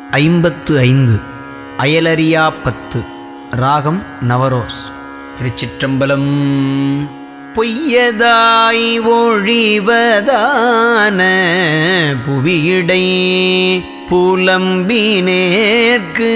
ஐம்பத்து ஐந்து அயலறியாப்பத்து ராகம் நவரோஸ் திருச்சிற்றம்பலம் பொய்யதாய் ஒழிவதான புவியிடை புலம்பினேற்கு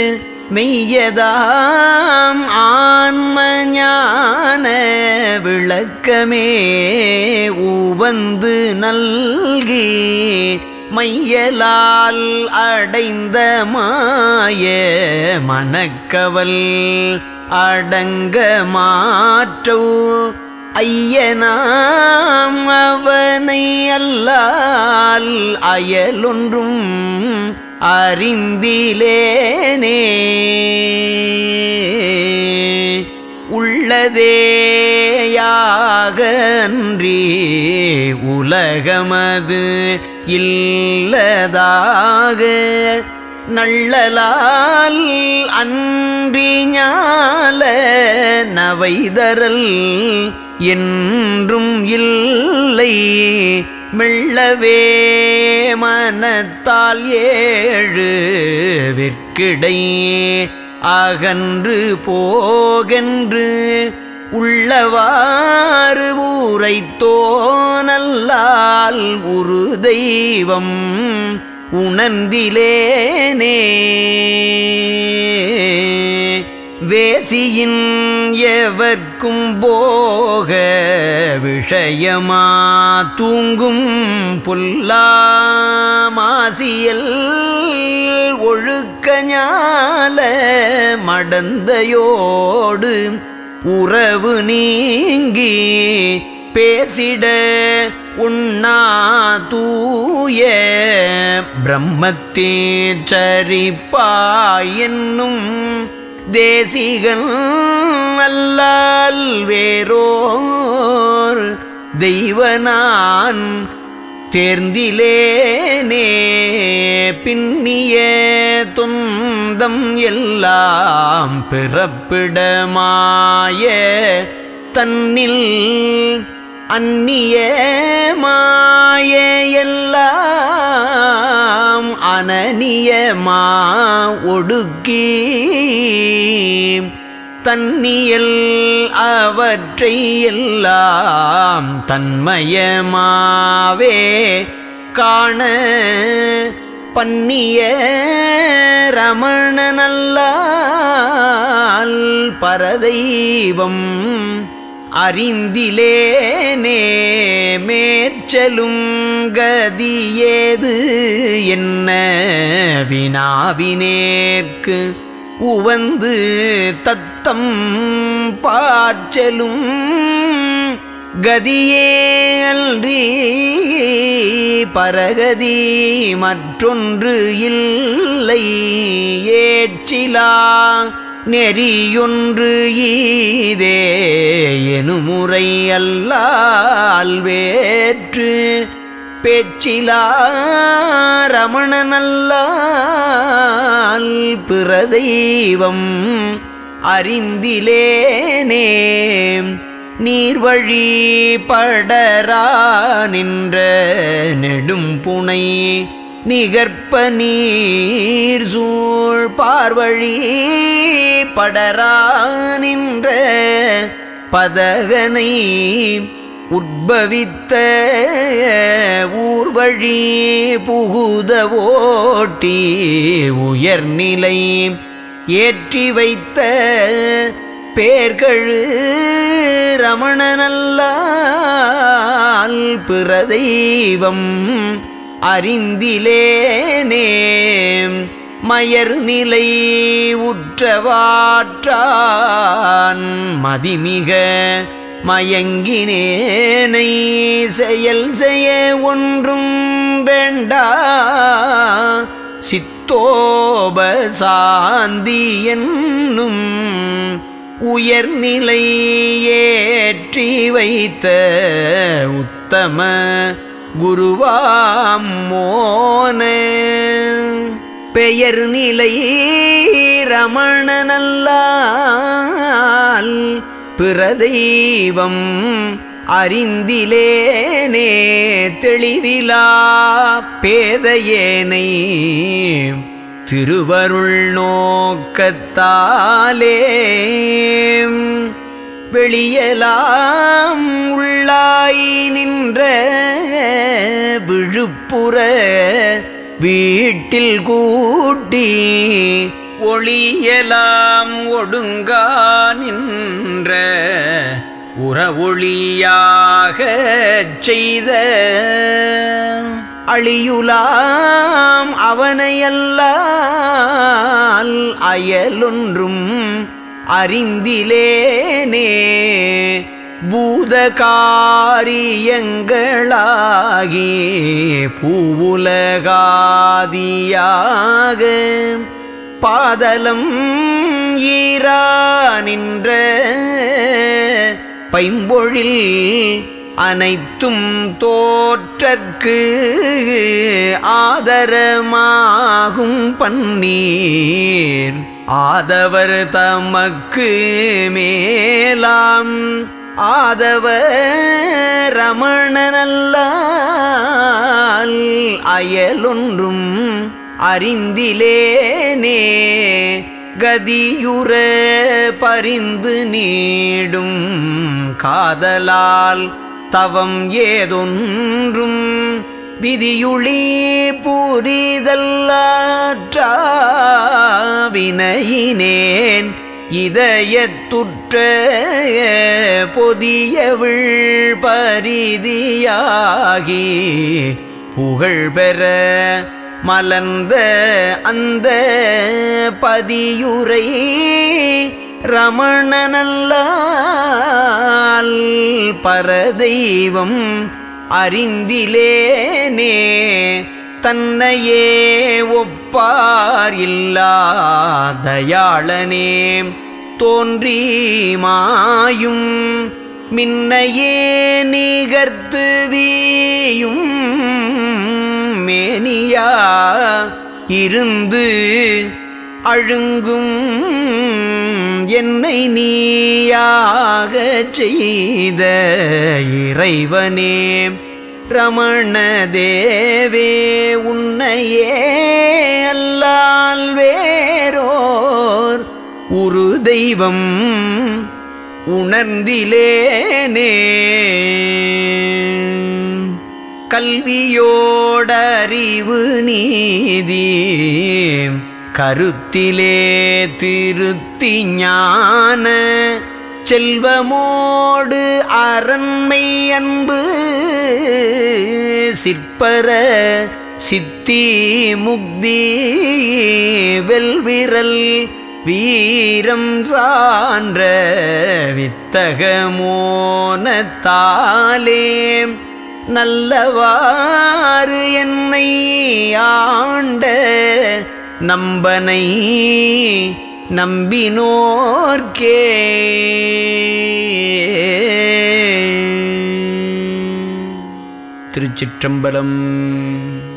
மெய்யதாம் ஆன்ம ஞான விளக்கமே உவந்து நல்கி மையலால் அடைந்த மாய மனக்கவல் அடங்க மாற்றோ ஐயனாம் அவனை அல்லால் அயலொன்றும் அறிந்திலேனே உள்ளதேயாகன்றி உலகமது இல்லதாக நள்ளலால் அன்றி ஞால நவைதரல் என்றும் இல்லை மெல்லவே மனத்தால் ஏழு விற்கிடை அகன்று போகென்று உள்ளவாறு ஊரைத்தோனல்லால் உரு தெய்வம் உணர்ந்திலேனே வேசியின் எவர்க்கும் போக விஷயமா தூங்கும் புல்லாமாசியல் ஒழுக்க ஞால மடந்தையோடு உறவு நீங்கி பேசிட உண்ணா தூய பிரம்மத்தே சரிப்பாய் என்னும் தேசிகன் அல்லால் வேரோர் தெய்வனான் தேர்ந்திலேனே பின்னிய துந்தம் எல்லாம் பிறப்பிடமாய தன்னில் அந்நிய மாய எல்லாம் அனநியமா ஒடுக்கி தன்னியல் அவற்றை எல்லாம் தன்மயமாவே காண பன்னிய ரமணனல்லால் பரதெய்வம் அறிந்திலேனே மேற்சலும் கதியேது என்ன வினாவினேற்கு உவந்து தத்தம் பாற்றலும் கதியே அன்றி பரகதி மற்றொன்று இல்லை ஏற்றிலா நெறியொன்று ஈதே எனுமுறை அல்லால் வேற்று பேச்சிலா ரமணனல்லால் பிறதெய்வம் அறிந்திலேனே நீர்வழி படரா நின்ற நெடும் புனை நிகற்ப நீர் சூழ் பார்வழி படரா நின்ற பதகனை உட்பவித்த ஊர்வழி புகுத ஓட்டி உயர்நிலை ஏற்றி வைத்த பேர்களு ரமணனல்லால் பிறதெய்வம் அறிந்திலேனே மயர் நிலை உற்றவாற்றான் மதிமிக மயங்கினேனை செயல் செய்ய ஒன்றும் வேண்டா சித்தோப சாந்தி என்னும் உயர்நிலை ஏற்றி வைத்த உத்தம குருவாம் மோன பெயர் நிலை ரமணனல்லால் பிறதெய்வம் அறிந்திலேனே தெளிவிலா பேதையேனை திருவருள் நோக்கத்தாலே வெளியலாம் உள்ளாய் நின்ற விழுப்புற வீட்டில் கூட்டி ஒளியலாம் ஒடுங்கா நின்ற உறவொளியாக செய்த அழியுலாம் அவனையல்லால் அயலொன்றும் அறிந்திலேனே பூதகாரியங்களாகி பூவுலகாதியாக பாதலம் ஈரா நின்ற பைம்பொழில் அனைத்தும் தோற்றற்கு ஆதரமாகும் பன்னீர் ஆதவர் தமக்கு மேலாம் ஆதவ ரமணனல்லால் அயலொன்றும் அறிந்திலேனே கதியுற பரிந்து நீடும் காதலால் தவம் ஏதொன்றும் விதியுளி புரிதல்லாற்றாவினையினேன் இதயத்துற்ற பொதியவிழ் பரிதியாகி புகழ் பெற மலர்ந்த அந்த பதியுரை ரமணனல்லால் பரதெய்வம் அறிந்திலேனே தன்னையே ஒப்பார் இல்லாதயாளனே தோன்றி மாயும் மின்னையே நிகர்த்து வீயும் மேனியா இருந்து அழுங்கும் என்னை நீயாக செய்த இறைவனே ரமண தேவே உன்னையே அல்லால் வேரோர் ஒரு தெய்வம் உணர்ந்திலேனே கல்வியோடறிவு நீதி கருத்திலே திருத்தி ஞான செல்வமோடு அரண்மை அன்பு சிற்பர சித்தி முக்தி வெல்விரல் வீரம் சான்ற வித்தகமோனத்தாலே நல்லவாறு என்னை ஆண்ட நம்பனை நம்பினோர்க்கே திருச்சிற்றம்பலம்